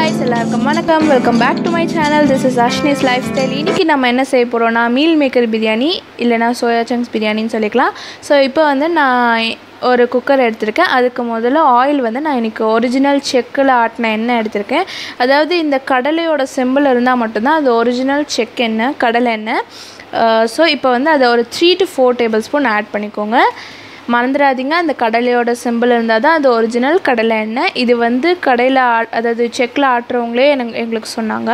guys எல்லாருக்கும் வணக்கம் welcome back to my channel this is Ashni's life style இன்றைக்கி நம்ம என்ன செய்ய போகிறோம்னா மீல் மேக்கர் பிரியாணி இல்லைனா சோயா சங்க்ஸ் பிரியாணின்னு சொல்லிக்கலாம் ஸோ இப்போ வந்து நான் ஒரு குக்கர் எடுத்திருக்கேன் அதுக்கு முதல்ல ஆயில் வந்து நான் இன்றைக்கி ஒரிஜினல் செக்கில் ஆட்டின எண்ணெய் எடுத்திருக்கேன் அதாவது இந்த கடலையோட செம்பிள் இருந்தால் மட்டும்தான் அது ஒரிஜினல் செக் எண்ணெய் கடலை எண்ணெய் ஸோ இப்போ வந்து அதை ஒரு three to four tablespoon add பண்ணிக்கோங்க மறந்துடாதீங்க அந்த கடலையோட சிம்பிள் இருந்தால் தான் அது ஒரிஜினல் கடலை எண்ணெய் இது வந்து கடையில் ஆ அதாவது செக்கில் ஆட்டுறவங்களே எனக்கு எங்களுக்கு சொன்னாங்க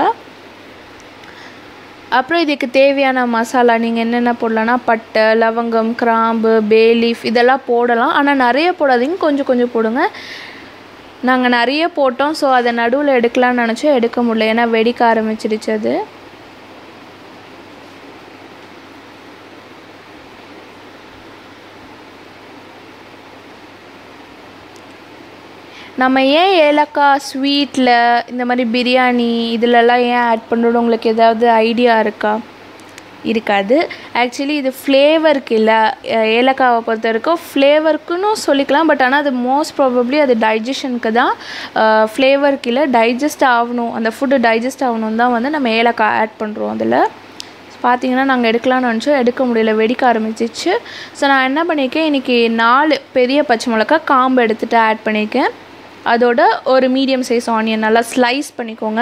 அப்புறம் இதுக்கு தேவையான மசாலா நீங்கள் என்னென்ன போடலான்னா பட்டை லவங்கம் கிராம்பு பேலீஃப் இதெல்லாம் போடலாம் ஆனால் நிறைய போடாதீங்க கொஞ்சம் கொஞ்சம் போடுங்க நாங்கள் நிறைய போட்டோம் ஸோ அதை நடுவில் எடுக்கலாம்னு நினச்சோம் எடுக்க முடியல ஏன்னா வெடிக்க ஆரம்பிச்சிடுச்சு அது நம்ம ஏன் ஏலக்காய் ஸ்வீட்டில் இந்த மாதிரி பிரியாணி இதிலெல்லாம் ஏன் ஆட் பண்ணுறோம் உங்களுக்கு ஏதாவது ஐடியா இருக்கா இருக்காது ஆக்சுவலி இது ஃப்ளேவருக்கு இல்லை ஏலக்காவை பொறுத்த வரைக்கும் ஃப்ளேவருக்குன்னு சொல்லிக்கலாம் பட் ஆனால் அது மோஸ்ட் ப்ராபப்ளி அது டைஜஷனுக்கு தான் ஃப்ளேவருக்கு இல்லை டைஜஸ்ட் ஆகணும் அந்த ஃபுட்டு டைஜஸ்ட் ஆகணும் தான் வந்து நம்ம ஏலக்காய் ஆட் பண்ணுறோம் அதில் பார்த்தீங்கன்னா நாங்கள் எடுக்கலாம்னு நினச்சோம் எடுக்க முடியல வெடிக்க ஆரம்பிச்சிச்சு ஸோ நான் என்ன பண்ணியிருக்கேன் இன்றைக்கி நாலு பெரிய பச்சை மிளகா காம்பு எடுத்துகிட்டு ஆட் பண்ணியிருக்கேன் அதோட ஒரு மீடியம் சைஸ் ஆனியன் நல்லா ஸ்லைஸ் பண்ணிக்கோங்க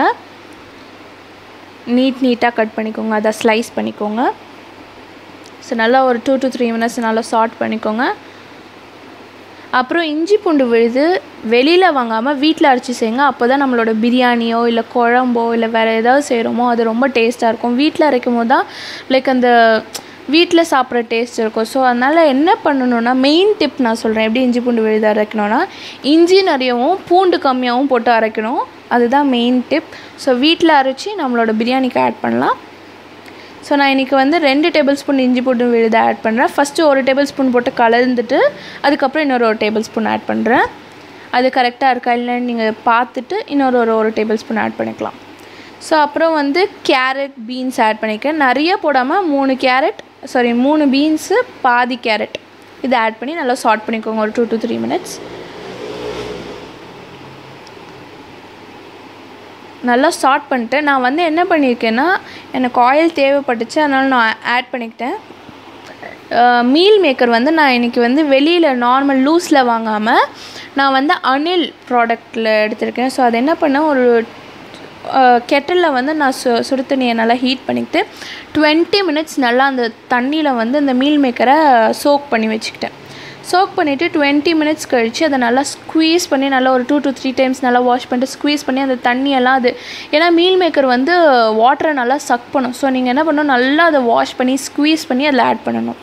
நீட் நீட்டாக கட் பண்ணிக்கோங்க அதை ஸ்லைஸ் பண்ணிக்கோங்க ஸோ நல்லா ஒரு டூ டு த்ரீ மினிட்ஸ் நல்லா சாட் பண்ணிக்கோங்க அப்புறம் இஞ்சி பூண்டு விழுது வெளியில் வாங்காமல் வீட்டில் அரைச்சி செய்யுங்க அப்போ தான் நம்மளோட பிரியாணியோ இல்லை குழம்போ இல்லை வேறு ஏதாவது செய்கிறோமோ அது ரொம்ப டேஸ்ட்டாக இருக்கும் வீட்டில் அரைக்கும் போது தான் லைக் அந்த வீட்டில் சாப்பிட்ற டேஸ்ட் இருக்கும் ஸோ அதனால் என்ன பண்ணணுன்னா மெயின் டிப் நான் சொல்கிறேன் எப்படி இஞ்சி பூண்டு விழுது அரைக்கணும்னா இஞ்சி நிறையவும் பூண்டு கம்மியாகவும் போட்டு அரைக்கணும் அதுதான் மெயின் டிப் ஸோ வீட்டில் அரைச்சி நம்மளோட பிரியாணிக்கு ஆட் பண்ணலாம் ஸோ நான் இன்றைக்கி வந்து ரெண்டு டேபிள் ஸ்பூன் இஞ்சி பூண்டு விழுது ஆட் பண்ணுறேன் ஃபஸ்ட்டு ஒரு டேபிள் ஸ்பூன் போட்டு கலந்துட்டு அதுக்கப்புறம் இன்னொரு ஒரு டேபிள் ஸ்பூன் ஆட் பண்ணுறேன் அது கரெக்டாக இருக்கா இல்லைன்னு நீங்கள் பார்த்துட்டு இன்னொரு ஒரு ஒரு டேபிள் ஸ்பூன் ஆட் பண்ணிக்கலாம் ஸோ அப்புறம் வந்து கேரட் பீன்ஸ் ஆட் பண்ணிக்கிறேன் நிறைய போடாமல் மூணு கேரட் சாரி மூணு பீன்ஸு பாதி கேரட் இதை ஆட் பண்ணி நல்லா சார்ட் பண்ணிக்கோங்க ஒரு டூ டு த்ரீ மினிட்ஸ் நல்லா சார்ட் பண்ணிட்டு நான் வந்து என்ன பண்ணியிருக்கேன்னா எனக்கு ஆயில் தேவைப்பட்டுச்சு அதனால் நான் ஆட் பண்ணிக்கிட்டேன் மீல் மேக்கர் வந்து நான் இன்றைக்கி வந்து வெளியில் நார்மல் லூஸில் வாங்காமல் நான் வந்து அனில் ப்ராடக்டில் எடுத்திருக்கேன் ஸோ அது என்ன பண்ணேன் ஒரு கெட்டலில் வந்து நான் சு சுடு தண்ணியை நல்லா ஹீட் பண்ணிக்கிட்டு டுவெண்ட்டி மினிட்ஸ் நல்லா அந்த தண்ணியில் வந்து அந்த மீல் மேக்கரை சோக் பண்ணி வச்சுக்கிட்டேன் சோக் பண்ணிவிட்டு டுவெண்ட்டி மினிட்ஸ் கழித்து அதை நல்லா ஸ்க்வீஸ் பண்ணி நல்லா ஒரு டூ டு த்ரீ டைம்ஸ் நல்லா வாஷ் பண்ணிட்டு ஸ்க்வீஸ் பண்ணி அந்த தண்ணியெல்லாம் அது ஏன்னா மீல் மேக்கர் வந்து வாட்டரை நல்லா சக் பண்ணும் ஸோ நீங்கள் என்ன பண்ணணும் நல்லா அதை வாஷ் பண்ணி ஸ்க்வீஸ் பண்ணி அதில் ஆட் பண்ணணும்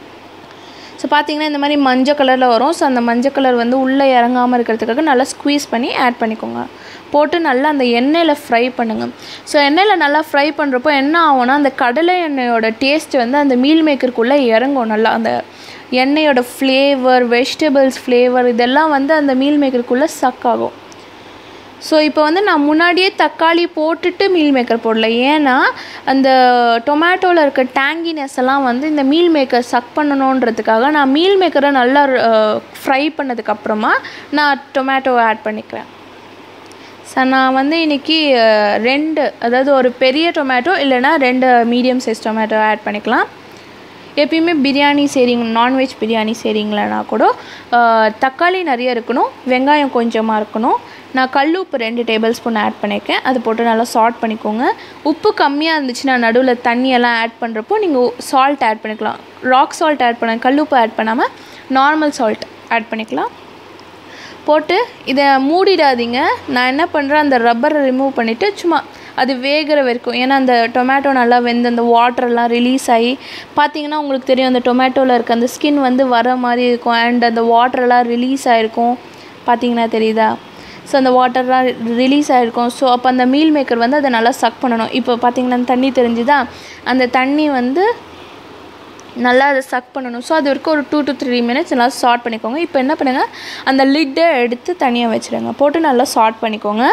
ஸோ பார்த்தீங்கன்னா இந்த மாதிரி மஞ்சள் கலரில் வரும் ஸோ அந்த மஞ்சள் கலர் வந்து உள்ளே இறங்காமல் இருக்கிறதுக்காக நல்லா ஸ்க்வீஸ் பண்ணி ஆட் பண்ணிக்கோங்க போட்டு நல்லா அந்த எண்ணெயில் ஃப்ரை பண்ணுங்கள் ஸோ எண்ணெயில் நல்லா ஃப்ரை பண்ணுறப்போ என்ன ஆகும்னா அந்த கடலை எண்ணெயோட டேஸ்ட் வந்து அந்த மீல் மேக்கருக்குள்ளே இறங்கும் நல்லா அந்த எண்ணெயோட ஃப்ளேவர் வெஜிடபிள்ஸ் ஃப்ளேவர் இதெல்லாம் வந்து அந்த மீல் மேக்கருக்குள்ளே சக் ஆகும் ஸோ இப்போ வந்து நான் முன்னாடியே தக்காளி போட்டுட்டு மீல் மேக்கர் போடல ஏன்னா அந்த டொமேட்டோவில் இருக்க டேங்கினஸ் எல்லாம் வந்து இந்த மீல் மேக்கர் சக் பண்ணணுன்றதுக்காக நான் மீல் மேக்கரை நல்லா ஃப்ரை பண்ணதுக்கப்புறமா நான் டொமேட்டோவை ஆட் பண்ணிக்கிறேன் ஸோ நான் வந்து இன்றைக்கி ரெண்டு அதாவது ஒரு பெரிய டொமேட்டோ இல்லைனா ரெண்டு மீடியம் சைஸ் டொமேட்டோ ஆட் பண்ணிக்கலாம் எப்பயுமே பிரியாணி செய்கிறீங்க நான்வெஜ் பிரியாணி செய்கிறீங்களா கூட தக்காளி நிறைய இருக்கணும் வெங்காயம் கொஞ்சமாக இருக்கணும் நான் கல் உப்பு ரெண்டு டேபிள் ஸ்பூன் ஆட் பண்ணியிருக்கேன் அது போட்டு நல்லா சால்ட் பண்ணிக்கோங்க உப்பு கம்மியாக இருந்துச்சுன்னா நடுவில் தண்ணியெல்லாம் ஆட் பண்ணுறப்போ நீங்கள் சால்ட் ஆட் பண்ணிக்கலாம் ராக் சால்ட் ஆட் பண்ண கல் உப்பு ஆட் பண்ணாமல் நார்மல் சால்ட் ஆட் பண்ணிக்கலாம் போட்டு இதை மூடிடாதீங்க நான் என்ன பண்ணுறேன் அந்த ரப்பரை ரிமூவ் பண்ணிவிட்டு சும்மா அது வேகிற வரைக்கும் ஏன்னா அந்த டொமேட்டோ நல்லா வெந்து அந்த வாட்டரெல்லாம் ரிலீஸ் ஆகி பார்த்தீங்கன்னா உங்களுக்கு தெரியும் அந்த டொமேட்டோவில் இருக்க அந்த ஸ்கின் வந்து வர மாதிரி இருக்கும் அண்ட் அந்த வாட்டரெல்லாம் ரிலீஸ் ஆகிருக்கும் பார்த்தீங்கன்னா தெரியுதா ஸோ அந்த வாட்டர்லாம் ரிலீஸ் ஆகிருக்கும் ஸோ அப்போ அந்த மீல் மேக்கர் வந்து அதை நல்லா சக் பண்ணணும் இப்போ பார்த்தீங்கன்னா அந்த தண்ணி தெரிஞ்சுதா அந்த தண்ணி வந்து நல்லா அதை சக் பண்ணணும் ஸோ அது வரைக்கும் ஒரு டூ டு த்ரீ மினிட்ஸ் நல்லா சார்ட் பண்ணிக்கோங்க இப்போ என்ன பண்ணுங்கள் அந்த லிட்டை எடுத்து தனியாக வச்சுருங்க போட்டு நல்லா சார்ட் பண்ணிக்கோங்க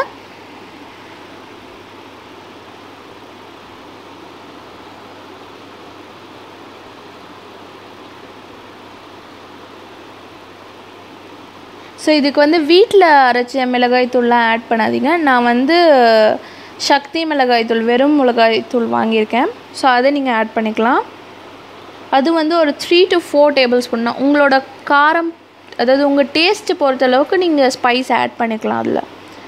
ஸோ இதுக்கு வந்து வீட்டில் அரைச்ச மிளகாய் தூள்லாம் ஆட் பண்ணாதீங்க நான் வந்து சக்தி மிளகாய் தூள் வெறும் மிளகாய் தூள் வாங்கியிருக்கேன் ஸோ அதை நீங்கள் ஆட் பண்ணிக்கலாம் அது வந்து ஒரு three to four tablespoon தான் உங்களோட காரம் அதாவது உங்கள் டேஸ்ட்டு பொறுத்த அளவுக்கு நீங்கள் ஸ்பைஸ் ஆட் பண்ணிக்கலாம் அதில்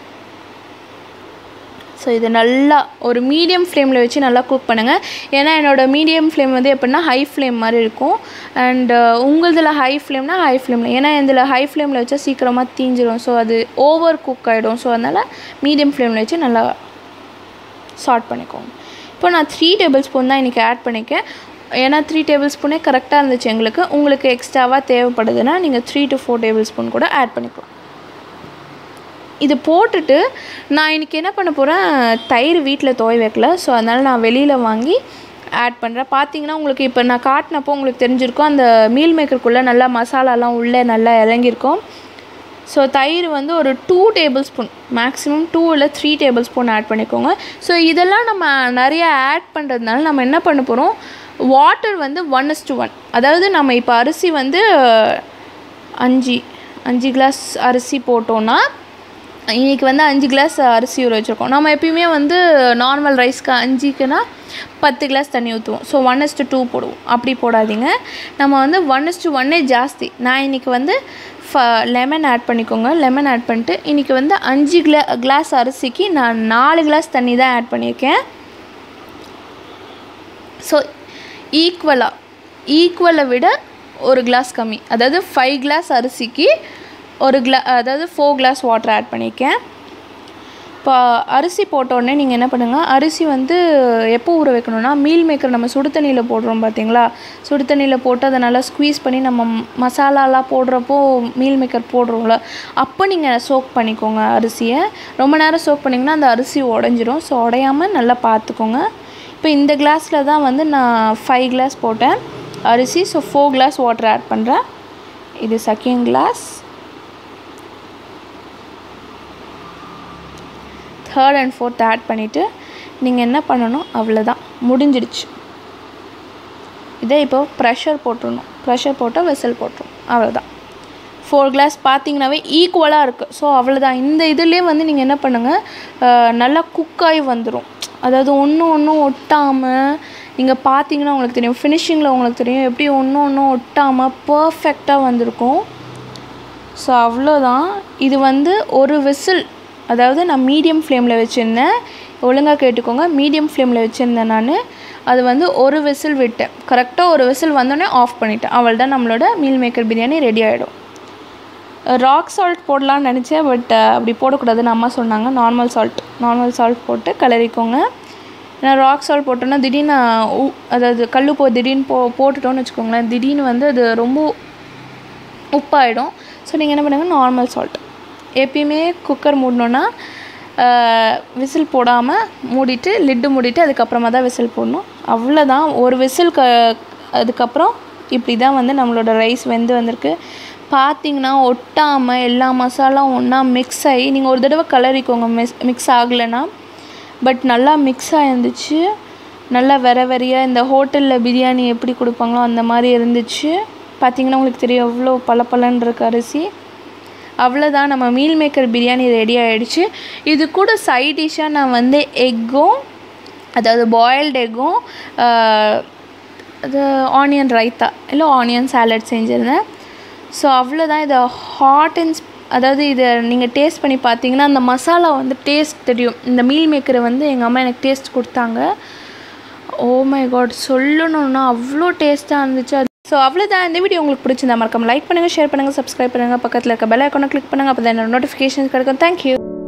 ஸோ இது நல்லா ஒரு மீடியம் ஃப்ளேமில் வச்சு நல்லா குக் பண்ணுங்கள் ஏன்னா என்னோடய மீடியம் ஃப்ளேம் வந்து எப்படின்னா ஹை ஃப்ளேம் மாதிரி இருக்கும் அண்டு உங்களதில் ஹை ஃப்ளேம்னா ஹை ஃப்ளேமில் ஏன்னா இதில் ஹை ஃப்ளேமில் வச்சா சீக்கிரமாக தீஞ்சிரும் ஸோ அது ஓவர் குக் ஆகிடும் ஸோ அதனால் மீடியம் ஃப்ளேமில் வச்சு நல்லா சார்ட் பண்ணிக்கோங்க இப்போ நான் த்ரீ டேபிள் ஸ்பூன் தான் இன்றைக்கி ஆட் பண்ணிக்கேன் ஏன்னா த்ரீ டேபிள் ஸ்பூனே கரெக்டாக இருந்துச்சு எங்களுக்கு உங்களுக்கு எக்ஸ்ட்ராவாக தேவைப்படுதுன்னா நீங்கள் three to four tablespoon கூட ஆட் பண்ணிக்கலாம் இது போட்டுட்டு நான் இன்றைக்கி என்ன பண்ண போகிறேன் தயிர் வீட்டில் துவை வைக்கல ஸோ அதனால் நான் வெளியில் வாங்கி ஆட் பண்ணுறேன் பார்த்தீங்கன்னா உங்களுக்கு இப்போ நான் காட்டினப்போ உங்களுக்கு தெரிஞ்சிருக்கும் அந்த மீல் மேக்கருக்குள்ளே நல்லா மசாலாலாம் உள்ளே நல்லா இறங்கியிருக்கும் ஸோ தயிர் வந்து ஒரு two tablespoon maximum two இல்லை த்ரீ டேபிள் ஸ்பூன் ஆட் பண்ணிக்கோங்க ஸோ இதெல்லாம் நம்ம நிறைய ஆட் பண்ணுறதுனால நம்ம என்ன பண்ண போகிறோம் வாட்டர் வந்து ஒன் இஸ் டு ஒன் அதாவது நம்ம இப்போ அரிசி வந்து அஞ்சு அஞ்சு கிளாஸ் அரிசி போட்டோன்னா இன்றைக்கி வந்து அஞ்சு கிளாஸ் அரிசி ஊற வச்சுருக்கோம் நம்ம எப்பயுமே வந்து நார்மல் ரைஸ்க்கு அஞ்சுக்குன்னா பத்து கிளாஸ் தண்ணி ஊற்றுவோம் ஸோ ஒன் இஸ்ட்டு டூ போடுவோம் அப்படி போடாதீங்க நம்ம வந்து ஒன் இஸ்ட்டு ஒன்னே ஜாஸ்தி நான் இன்றைக்கி வந்து ஃப லெமன் ஆட் பண்ணிக்கோங்க லெமன் ஆட் பண்ணிட்டு இன்றைக்கி வந்து அஞ்சு கிளா கிளாஸ் அரிசிக்கு நான் நாலு கிளாஸ் தண்ணி தான் ஆட் பண்ணியிருக்கேன் ஸோ ஈக்குவலாக ஈக்குவலை விட ஒரு கிளாஸ் கம்மி அதாவது ஃபைவ் கிளாஸ் அரிசிக்கு ஒரு கிளா அதாவது ஃபோர் கிளாஸ் வாட்டர் ஆட் பண்ணியிருக்கேன் இப்போ அரிசி போட்ட உடனே நீங்கள் என்ன பண்ணுங்கள் அரிசி வந்து எப்போ ஊற வைக்கணும்னா மீல் மேக்கர் நம்ம சுடு தண்ணியில் போடுறோம் பார்த்தீங்களா சுடு தண்ணியில் போட்டு அதை நல்லா ஸ்குவீஸ் பண்ணி நம்ம மசாலாலாம் போடுறப்போ மீல் மேக்கர் போடுறோம்ல அப்போ நீங்கள் சோக் பண்ணிக்கோங்க அரிசியை ரொம்ப நேரம் சோக் பண்ணிங்கன்னா அந்த அரிசி உடஞ்சிரும் ஸோ உடையாமல் நல்லா பார்த்துக்கோங்க இப்போ இந்த கிளாஸில் தான் வந்து நான் ஃபைவ் கிளாஸ் போட்டேன் அரிசி so four glass water add பண்ணுறேன் இது second glass third and fourth add பண்ணிவிட்டு நீங்கள் என்ன பண்ணணும் அவ்வளோதான் முடிஞ்சிடுச்சு இதே இப்போ ப்ரெஷர் போட்டுடணும் ப்ரெஷர் போட்டால் வெசல் போட்டுரும் அவ்வளோதான் ஃபோர் கிளாஸ் பார்த்தீங்கன்னாவே ஈக்குவலாக இருக்குது ஸோ அவ்வளோதான் இந்த இதுலேயே வந்து நீங்கள் என்ன பண்ணுங்கள் நல்லா குக்காகி வந்துடும் அதாவது ஒன்று ஒன்றும் ஒட்டாமல் நீங்கள் பார்த்தீங்கன்னா உங்களுக்கு தெரியும் ஃபினிஷிங்கில் உங்களுக்கு தெரியும் எப்படி ஒன்று ஒன்றும் ஒட்டாமல் பர்ஃபெக்டாக வந்திருக்கும் ஸோ அவ்வளோதான் இது வந்து ஒரு விசில் அதாவது நான் மீடியம் ஃப்ளேமில் வச்சுருந்தேன் ஒழுங்காக கேட்டுக்கோங்க மீடியம் ஃப்ளேமில் வச்சுருந்தேன் நான் அது வந்து ஒரு விசில் விட்டேன் கரெக்டாக ஒரு விசில் வந்தோடனே ஆஃப் பண்ணிட்டேன் அவள் தான் நம்மளோட மீல் மேக்கர் பிரியாணி ரெடி ஆகிடும் ராக் சால்ட் போடலான்னு நினச்சேன் பட் அப்படி போடக்கூடாதுன்னு அம்மா சொன்னாங்க நார்மல் சால்ட் நார்மல் சால்ட் போட்டு கிளறிக்கோங்க ஏன்னா ராக் சால்ட் போட்டோன்னா திடீர்னு உ- அதாவது கல் போ திடீர்னு போ போட்டுட்டோன்னு வச்சுக்கோங்களேன் திடீர்னு வந்து அது ரொம்ப உப்பாயிடும் ஸோ நீங்கள் என்ன பண்ணுங்கள் நார்மல் சால்ட் எப்பயுமே குக்கர் மூடணுன்னா விசில் போடாமல் மூடிட்டு லிட்டு மூடிட்டு அதுக்கப்புறமா தான் விசில் போடணும் அவ்வளோதான் ஒரு விசில் க அதுக்கப்புறம் இப்படி தான் வந்து நம்மளோட ரைஸ் வெந்து வந்திருக்கு பார்த்தீங்கன்னா ஒட்டாமல் எல்லா மசாலாவும் ஒன்றா மிக்ஸ் ஆகி நீங்கள் ஒரு தடவை கலரிக்கோங்க மிஸ் மிக்ஸ் ஆகலைன்னா பட் நல்லா மிக்ஸ் ஆகிருந்துச்சு நல்லா வெற வெறையாக இந்த ஹோட்டலில் பிரியாணி எப்படி கொடுப்பாங்களோ அந்த மாதிரி இருந்துச்சு பார்த்தீங்கன்னா உங்களுக்கு தெரியும் எவ்வளோ பளபளன்னு இருக்கு அரிசி அவ்வளோதான் நம்ம மீல் மேக்கர் பிரியாணி ரெடி ஆகிடுச்சு இது கூட சைட் டிஷ்ஷாக நான் வந்து எக்கும் அதாவது பாயில்டு எக்கும் அது ஆனியன் ரைத்தா இல்லை ஆனியன் சாலட் செஞ்சுருந்தேன் ஸோ அவ்வளோதான் இதை ஹாட் அண்ட் அதாவது இதை நீங்கள் டேஸ்ட் பண்ணி பார்த்தீங்கன்னா அந்த மசாலா வந்து டேஸ்ட் தெரியும் இந்த மீல் மேக்கரை வந்து எங்கள் அம்மா எனக்கு டேஸ்ட் கொடுத்தாங்க ஓ மை காட் சொல்லணும்னா அவ்வளோ டேஸ்ட்டாக இருந்துச்சு அது ஸோ அவ்வளோதான் இந்த வீடியோ உங்களுக்கு பிடிச்சிருந்தா மறக்காம லைக் பண்ணுங்கள் ஷேர் பண்ணுங்கள் சப்ஸ்கிரைப் பண்ணுங்கள் பக்கத்தில் இருக்க பெல் ஐக்கானை கிளிக் பண்ணுங்கள் அப்போ தான் என்னோட நோட்டிஃபிகேஷன் கிடைக்கும் தேங்க்யூ